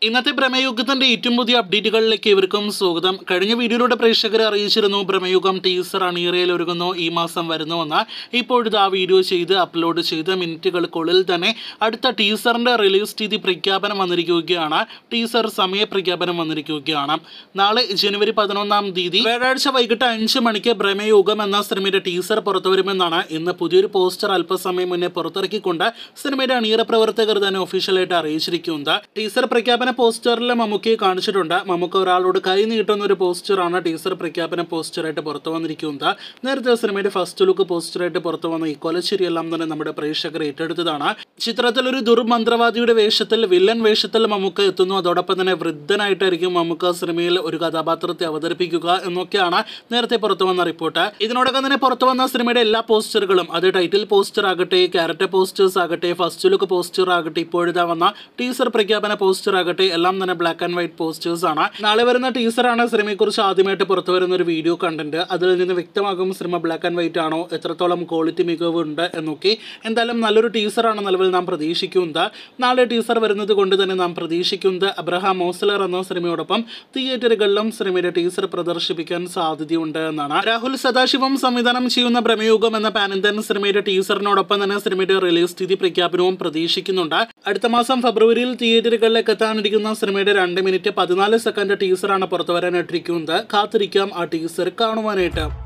ഇന്നത്തെ ബ്രഹ്മയുഗത്തിന്റെ ഏറ്റവും പുതിയ അപ്ഡേറ്റുകളിലേക്ക് ഇവർക്കും സ്വാഗതം കഴിഞ്ഞ വീഡിയോയിലൂടെ പ്രേക്ഷകരെ അറിയിച്ചിരുന്നു ബ്രഹ്മയുഗം ടീസർ അണിയറയിൽ ഒരുങ്ങുന്നു ഈ മാസം വരുന്നുവെന്ന് ഇപ്പോഴിത് ആ വീഡിയോ ചെയ്ത് അപ്ലോഡ് ചെയ്ത് മിനിറ്റുകൾക്കുള്ളിൽ തന്നെ അടുത്ത ടീസറിന്റെ റിലീസ് തീയതി പ്രഖ്യാപനം വന്നിരിക്കുകയാണ് ടീസർ സമയ പ്രഖ്യാപനം വന്നിരിക്കുകയാണ് നാളെ ജനുവരി പതിനൊന്നാം തീയതി വ്യാഴാഴ്ച വൈകിട്ട് അഞ്ച് മണിക്ക് ബ്രഹ്മയുഗം എന്ന സിനിമയുടെ ടീസർ പുറത്തുവരുമെന്നാണ് ഇന്ന് പുതിയൊരു പോസ്റ്റർ അല്പസമയം മുന്നേ പുറത്തിറക്കിക്കൊണ്ട് സിനിമയുടെ അണിയറ പ്രവർത്തകർ തന്നെ ഒഫീഷ്യലായിട്ട് അറിയിച്ചിരിക്കുന്നത് ടീസർ പ്രഖ്യാപന പോസ്റ്ററിൽ മമ്മൂക്കയെ കാണിച്ചിട്ടുണ്ട് മമ്മൂക്ക ഒരാളോട് കൈ നീട്ടുന്ന ഒരു പോസ്റ്ററാണ് ടീസർ പ്രഖ്യാപന പോസ്റ്ററായിട്ട് പുറത്തു വന്നിരിക്കുന്നത് നേരത്തെ സിനിമയുടെ ഫസ്റ്റ് ലുക്ക് പോസ്റ്ററായിട്ട് പുറത്തു വന്ന ഈ കൊലച്ചിരിയെല്ലാം തന്നെ നമ്മുടെ പ്രേക്ഷകർ ഏറ്റെടുത്തതാണ് ചിത്രത്തിൽ ഒരു ദുർമന്ത്രവാദിയുടെ വേഷത്തിൽ വില്ലൻ വേഷത്തിൽ മമ്മൂക്ക എത്തുന്നു അതോടൊപ്പം തന്നെ വൃദ്ധനായിട്ടായിരിക്കും മമ്മൂക്ക സിനിമയിൽ ഒരു കഥാപാത്രത്തെ അവതരിപ്പിക്കുക എന്നൊക്കെയാണ് നേരത്തെ പുറത്തു വന്ന റിപ്പോർട്ട് ഇതിനോടൊപ്പം തന്നെ പുറത്തു വന്ന സിനിമയുടെ എല്ലാ പോസ്റ്ററുകളും അത് ടൈറ്റിൽ പോസ്റ്റർ ആകട്ടെ ക്യാരക്ടർ പോസ്റ്റേഴ്സ് ആകട്ടെ ഫസ്റ്റ് ലുക്ക് പോസ്റ്റർ ആകട്ടെ ഇപ്പോഴിതാ വന്ന ടീസർ പ്രഖ്യാപന പോസ്റ്റർ ആകട്ടെ എല്ലാം തന്നെ ബ്ലാക്ക് ആൻഡ് വൈറ്റ് പോസ്റ്റേഴ്സ് ആണ് നാളെ വരുന്ന ടീസറാണ് സിനിമയെക്കുറിച്ച് ആദ്യമായിട്ട് പുറത്തു വരുന്ന ഒരു വീഡിയോ കണ്ടന്റ് അതിൽ നിന്ന് വ്യക്തമാകും സിനിമ ബ്ലാക്ക് ആൻഡ് വൈറ്റ് ആണോ എത്രത്തോളം ക്വാളിറ്റി മികവുണ്ട് എന്നൊക്കെ എന്തായാലും നല്ലൊരു ടീസറാണ് നിലവിൽ നാം പ്രതീക്ഷിക്കുന്നത് നാളെ ടീസർ വരുന്നത് കൊണ്ട് തന്നെ നാം പ്രതീക്ഷിക്കുന്നത് അബ്രഹാം മോസ്ലർ എന്ന സിനിമയോടൊപ്പം തിയേറ്ററുകളിലും സിനിമയുടെ ടീസർ പ്രദർശിപ്പിക്കാൻ സാധ്യതയുണ്ട് എന്നാണ് രാഹുൽ സദാശിവം സംവിധാനം ചെയ്യുന്ന ബ്രഹ്മയുഗം എന്ന പാനന്തൻ സിനിമയുടെ ടീസറിനോടൊപ്പം തന്നെ സിനിമയുടെ റിലീസ് തീയതി പ്രഖ്യാപനവും പ്രതീക്ഷിക്കുന്നുണ്ട് അടുത്ത മാസം ഫെബ്രുവരിയിൽ തിയേറ്ററുകളിലേക്ക് എത്താനിരിക്കുന്ന സിനിമയുടെ രണ്ട് മിനിറ്റ് പതിനാല് സെക്കൻഡ് ടീസറാണ് പുറത്തു വരാനായിട്ടിരിക്കുന്നത് കാത്തിരിക്കാം ആ ടീസർ കാണുവാനായിട്ട്